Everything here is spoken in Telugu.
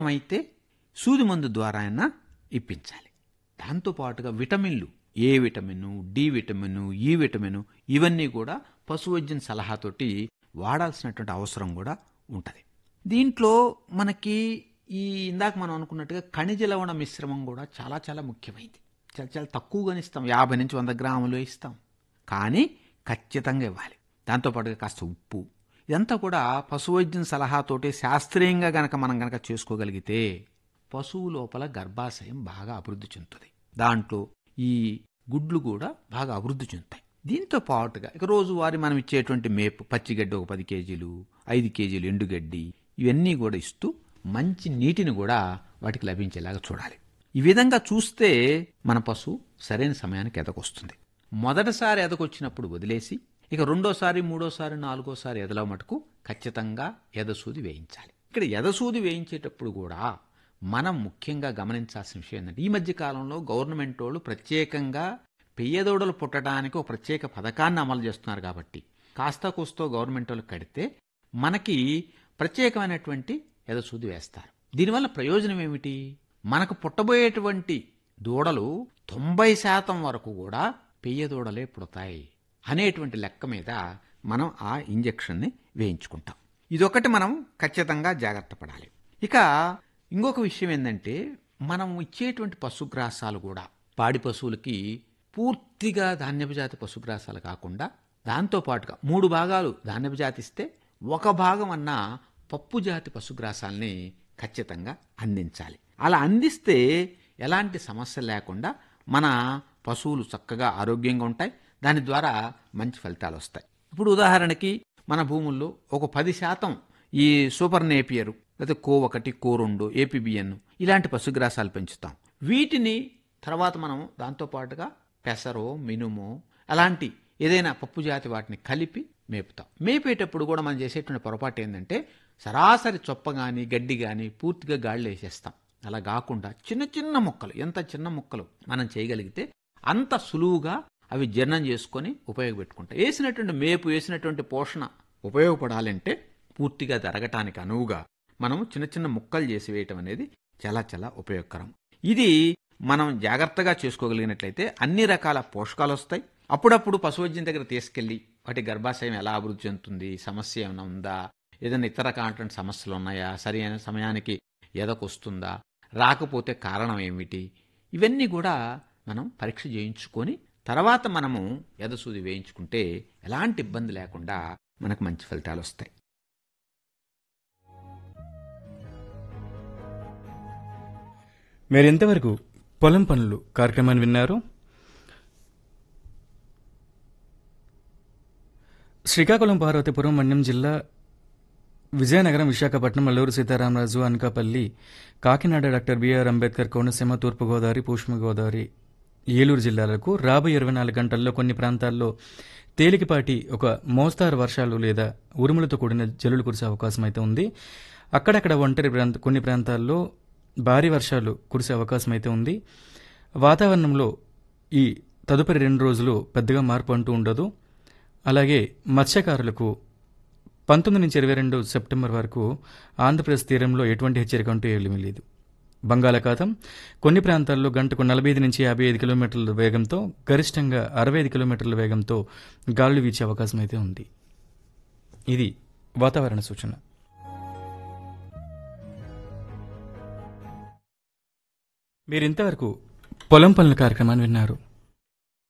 అయితే సూది మందు ద్వారా అయినా ఇప్పించాలి దాంతోపాటుగా విటమిన్లు A vitamin D vitamin E vitamin ఇవన్నీ కూడా పశువైద్యం సలహాతోటి వాడాల్సినటువంటి అవసరం కూడా ఉంటుంది దీంట్లో మనకి ఈ ఇందాక మనం అనుకున్నట్టుగా ఖనిజ లవణ మిశ్రమం కూడా చాలా చాలా ముఖ్యమైనది చాలా చాలా తక్కువగానే ఇస్తాం యాభై నుంచి వంద గ్రాములు ఇస్తాం కానీ ఖచ్చితంగా ఇవ్వాలి దాంతోపాటుగా కాస్త ఉప్పు ఇదంతా కూడా పశువైద్యం సలహాతోటి శాస్త్రీయంగా గనక మనం గనక చేసుకోగలిగితే పశువు లోపల గర్భాశయం బాగా అభివృద్ధి చెందుతుంది దాంట్లో ఈ గుడ్లు కూడా బాగా అభివృద్ధి చెందుతాయి దీంతో పాటుగా ఇక రోజువారి మనం ఇచ్చేటువంటి మేపు పచ్చిగడ్డి ఒక పది కేజీలు ఐదు కేజీలు ఎండుగడ్డి ఇవన్నీ కూడా ఇస్తూ మంచి నీటిని కూడా వాటికి లభించేలాగా చూడాలి ఈ విధంగా చూస్తే మన పశువు సరైన సమయానికి ఎదకొస్తుంది మొదటిసారి ఎదకొచ్చినప్పుడు వదిలేసి ఇక రెండోసారి మూడోసారి నాలుగోసారి ఎదల మటుకు ఖచ్చితంగా ఎదసూది వేయించాలి ఇక్కడ ఎదసూది వేయించేటప్పుడు కూడా మనం ముఖ్యంగా గమనించాల్సిన విషయం ఏంటంటే ఈ మధ్య కాలంలో గవర్నమెంట్ వాళ్ళు ప్రత్యేకంగా పెయ్యదోడలు పుట్టడానికి ఒక ప్రత్యేక పథకాన్ని అమలు చేస్తున్నారు కాబట్టి కాస్త కూస్తో గవర్నమెంట్ వాళ్ళు కడితే మనకి ప్రత్యేకమైనటువంటి ఎదసూది వేస్తారు దీనివల్ల ప్రయోజనం ఏమిటి మనకు పుట్టబోయేటువంటి దూడలు తొంభై శాతం వరకు కూడా పెయ్య దూడలే పుడతాయి అనేటువంటి లెక్క మీద మనం ఆ ఇంజెక్షన్ని వేయించుకుంటాం ఇదొకటి మనం ఖచ్చితంగా జాగ్రత్త పడాలి ఇక ఇంకొక విషయం ఏంటంటే మనం ఇచ్చేటువంటి పశుగ్రాసాలు కూడా పాడి పశువులకి పూర్తిగా ధాన్యపు జాతి పశుగ్రాసాలు కాకుండా దాంతోపాటుగా మూడు భాగాలు ధాన్యపు జాతి ఇస్తే ఒక భాగం అన్న పప్పు జాతి పశుగ్రాసాల్ని ఖచ్చితంగా అందించాలి అలా అందిస్తే ఎలాంటి సమస్య లేకుండా మన పశువులు చక్కగా ఆరోగ్యంగా ఉంటాయి దాని ద్వారా మంచి ఫలితాలు వస్తాయి ఇప్పుడు ఉదాహరణకి మన భూముల్లో ఒక పది శాతం ఈ సూపర్ నేపియరు లేదా కో ఒకటి కో రెండు ఏపీబిఎన్ ఇలాంటి పశుగ్రాసాలు పెంచుతాం వీటిని తర్వాత మనం దాంతోపాటుగా పెసరో మినుమో అలాంటి ఏదైనా పప్పు జాతి వాటిని కలిపి మేపుతాం మేపేటప్పుడు కూడా మనం చేసేటువంటి పొరపాటు ఏంటంటే సరాసరి చొప్ప కానీ గడ్డి కానీ పూర్తిగా గాళ్ళు వేసేస్తాం అలా కాకుండా చిన్న చిన్న ముక్కలు ఎంత చిన్న ముక్కలు మనం చేయగలిగితే అంత సులువుగా అవి జీర్ణం చేసుకొని ఉపయోగపెట్టుకుంటాయి వేసినటువంటి మేపు వేసినటువంటి పోషణ ఉపయోగపడాలంటే పూర్తిగా జరగటానికి అనువుగా మనం చిన్న చిన్న ముక్కలు చేసి వేయటం అనేది చాలా చాలా ఉపయోగకరం ఇది మనం జాగ్రత్తగా చేసుకోగలిగినట్లయితే అన్ని రకాల పోషకాలు వస్తాయి అప్పుడప్పుడు పశువైద్యం దగ్గర తీసుకెళ్ళి వాటి గర్భాశయం ఎలా అభివృద్ధి చెందుతుంది సమస్య ఏమైనా ఉందా ఏదైనా ఇతర కానటువంటి సమస్యలు ఉన్నాయా సరి అయిన సమయానికి ఎదకొస్తుందా రాకపోతే కారణం ఏమిటి ఇవన్నీ కూడా మనం పరీక్ష చేయించుకొని తర్వాత మనము ఎదసూది వేయించుకుంటే ఎలాంటి ఇబ్బంది లేకుండా మనకు మంచి ఫలితాలు వస్తాయి మీరు ఇంతవరకు పొలం పనులు కార్యక్రమాన్ని విన్నారు శ్రీకాకుళం పార్వతీపురం మన్యం జిల్లా విజయనగరం విశాఖపట్నం అల్లూరు సీతారామరాజు అనకాపల్లి కాకినాడ డాక్టర్ బిఆర్ అంబేద్కర్ కోనసీమ తూర్పుగోదావరి పశ్చిమగోదావరి ఏలూరు జిల్లాలకు రాబోయే ఇరవై నాలుగు గంటల్లో కొన్ని ప్రాంతాల్లో తేలికపాటి ఒక మోస్తారు వర్షాలు లేదా ఉరుములతో కూడిన జల్లులు కురిసే అవకాశం అయితే ఉంది అక్కడక్కడ ఒంటరి ప్రాంత కొన్ని ప్రాంతాల్లో భారీ వర్షాలు కురిసే అవకాశం అయితే ఉంది వాతావరణంలో ఈ తదుపరి రెండు రోజులు పెద్దగా మార్పు అంటూ ఉండదు అలాగే మత్స్యకారులకు పంతొమ్మిది నుంచి ఇరవై రెండు సెప్టెంబర్ వరకు ఆంధ్రప్రదేశ్ తీరంలో ఎటువంటి హెచ్చరిక అంటూ ఏమీ లేదు బంగాళాఖాతం కొన్ని ప్రాంతాల్లో గంటకు నలభై ఐదు నుంచి యాభై ఐదు కిలోమీటర్ల వేగంతో గరిష్టంగా అరవై ఐదు కిలోమీటర్ల వేగంతో గాలులు వీచే అవకాశం అయితే ఉంది ఇది వాతావరణ సూచన మీరు ఇంతవరకు పొలం పనుల కార్యక్రమాన్ని విన్నారు